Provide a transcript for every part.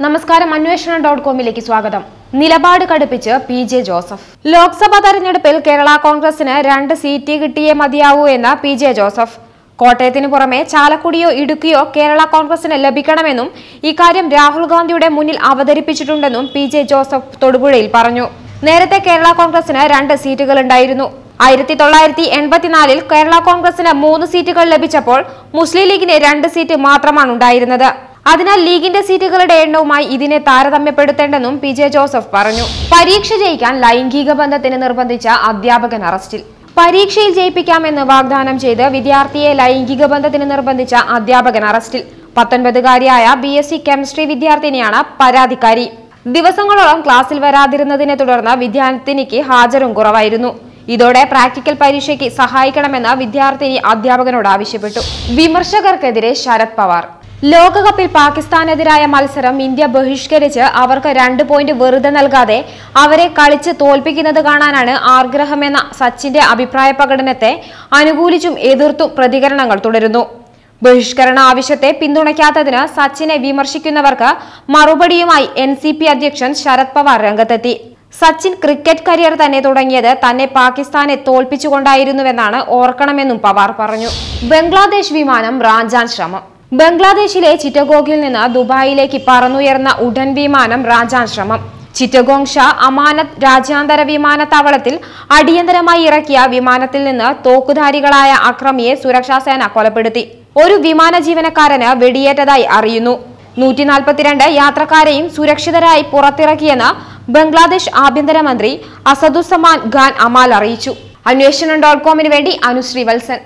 നമസ്കാരം അന്വേഷണം ഡോട്ട് കോമിലേക്ക് സ്വാഗതം നിലപാട് കടുപ്പിച്ച് പി ജെ ജോസഫ് ലോക്സഭാ തെരഞ്ഞെടുപ്പിൽ കേരള കോൺഗ്രസിന് രണ്ട് സീറ്റ് കിട്ടിയേ മതിയാവൂ എന്ന് പി ജെ ജോസഫ് കോട്ടയത്തിന് പുറമെ ചാലക്കുടിയോ ഇടുക്കിയോ കേരള കോൺഗ്രസിന് ലഭിക്കണമെന്നും ഇക്കാര്യം രാഹുൽ ഗാന്ധിയുടെ മുന്നിൽ അവതരിപ്പിച്ചിട്ടുണ്ടെന്നും പി ജെ ജോസഫ് തൊടുപുഴയിൽ പറഞ്ഞു നേരത്തെ കേരള കോൺഗ്രസിന് രണ്ട് സീറ്റുകൾ ഉണ്ടായിരുന്നു ആയിരത്തി തൊള്ളായിരത്തി എൺപത്തിനാലിൽ കേരള കോൺഗ്രസിന് മൂന്ന് സീറ്റുകൾ ലഭിച്ചപ്പോൾ മുസ്ലിം ലീഗിന് രണ്ട് സീറ്റ് മാത്രമാണ് ഉണ്ടായിരുന്നത് അതിനാൽ ലീഗിന്റെ സീറ്റുകളുടെ എണ്ണവുമായി ഇതിനെ താരതമ്യപ്പെടുത്തേണ്ടെന്നും പി ജെ ജോസഫ് പറഞ്ഞു പരീക്ഷ ജയിക്കാൻ ലൈംഗിക ബന്ധത്തിന് നിർബന്ധിച്ച അധ്യാപകൻ അറസ്റ്റിൽ പരീക്ഷയിൽ ജയിപ്പിക്കാമെന്ന് വാഗ്ദാനം ചെയ്ത് വിദ്യാർത്ഥിയെ ലൈംഗിക ബന്ധത്തിന് നിർബന്ധിച്ച അധ്യാപകൻ അറസ്റ്റിൽ പത്തൊൻപതുകാരിയായ ബി എസ് സി കെമിസ്ട്രി വിദ്യാർത്ഥിനിയാണ് പരാതിക്കാരി ദിവസങ്ങളോളം ക്ലാസ്സിൽ വരാതിരുന്നതിനെ തുടർന്ന് വിദ്യാർത്ഥിനിക്ക് ഹാജരും കുറവായിരുന്നു ഇതോടെ പ്രാക്ടിക്കൽ പരീക്ഷയ്ക്ക് സഹായിക്കണമെന്ന് വിദ്യാർത്ഥിനി അധ്യാപകനോട് ആവശ്യപ്പെട്ടു വിമർശകർക്കെതിരെ ശരത് പവാർ ലോകകപ്പിൽ പാകിസ്ഥാനെതിരായ മത്സരം ഇന്ത്യ ബഹിഷ്കരിച്ച് അവർക്ക് രണ്ട് പോയിന്റ് വെറുതെ നൽകാതെ അവരെ കളിച്ച് തോൽപ്പിക്കുന്നത് കാണാനാണ് ആഗ്രഹമെന്ന സച്ചിന്റെ അഭിപ്രായ പ്രകടനത്തെ അനുകൂലിച്ചും എതിർത്തും പ്രതികരണങ്ങൾ തുടരുന്നു ബഹിഷ്കരണ ആവശ്യത്തെ പിന്തുണയ്ക്കാത്തതിന് സച്ചിനെ വിമർശിക്കുന്നവർക്ക് മറുപടിയുമായി എൻ സി പി അധ്യക്ഷൻ ശരത് പവാർ രംഗത്തെത്തി സച്ചിൻ ക്രിക്കറ്റ് കരിയർ തന്നെ തുടങ്ങിയത് തന്നെ പാകിസ്ഥാനെ തോൽപ്പിച്ചുകൊണ്ടായിരുന്നുവെന്നാണ് ഓർക്കണമെന്നും പവാർ പറഞ്ഞു ബംഗ്ലാദേശ് വിമാനം റാഞ്ചാൻ ശ്രമം ബംഗ്ലാദേശിലെ ചിറ്റഗോഗിൽ നിന്ന് ദുബായിലേക്ക് പറന്നുയർന്ന ഉഡൻ വിമാനം റാഞ്ചാൻ ശ്രമം ചിറ്റഗോങ് ഷാ അമാനത്ത് രാജ്യാന്തര വിമാനത്താവളത്തിൽ അടിയന്തരമായി ഇറക്കിയ വിമാനത്തിൽ നിന്ന് തോക്കുധാരികളായ അക്രമിയെ സുരക്ഷാസേന കൊലപ്പെടുത്തി ഒരു വിമാന ജീവനക്കാരന് വെടിയേറ്റതായി അറിയുന്നു നൂറ്റി നാൽപ്പത്തിരണ്ട് യാത്രക്കാരെയും സുരക്ഷിതരായി പുറത്തിറക്കിയെന്ന് ബംഗ്ലാദേശ് ആഭ്യന്തരമന്ത്രി അസദുസമാൻ ഖാൻ അമാൽ അറിയിച്ചു അന്വേഷണം ഡോട്ട് കോമിന് വേണ്ടി Anusree Valsan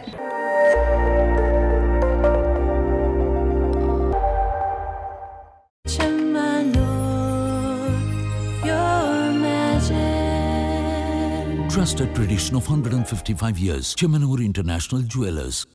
Your magic. Trusted tradition of 155 years. Chemanur International Jewelers.